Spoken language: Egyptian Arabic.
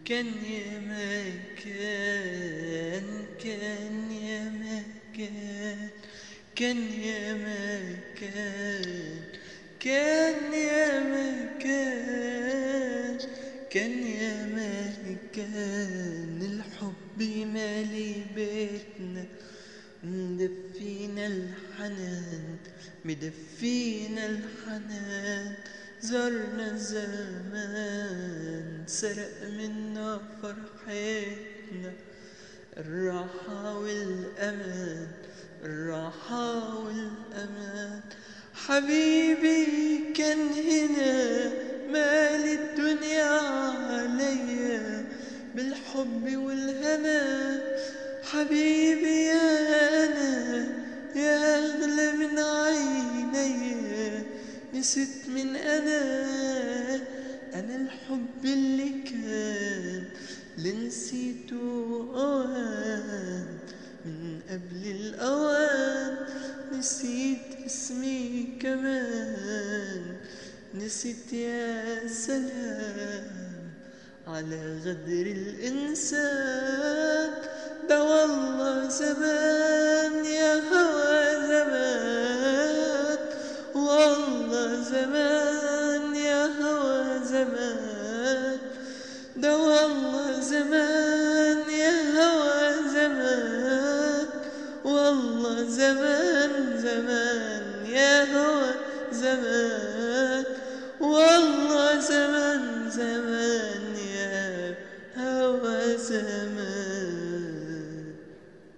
كان يا مكان كان يا مكان كان يا مكان كان يا مكان كان يا مكان الحب مالي بيتنا مدفينا الحنان مدفينا الحنان زرنا الزمان سرق منا فرحتنا الراحة والأمان الراحة والأمان حبيبي كان هنا مال الدنيا عليا بالحب والهنا حبيبي يا أنا يا أغلى من عيني نسيت من أنا أنا الحب اللي كان اللي نسيته أوان من قبل الأوان نسيت اسمي كمان نسيت يا سلام على غدر الإنسان ده والله زمان يا هوى زمان والله زمان يا هوى زمان ده والله زمان يا هوى زمان والله زمان زمان يا هوى زمان والله زمان زمان يا هوى زمان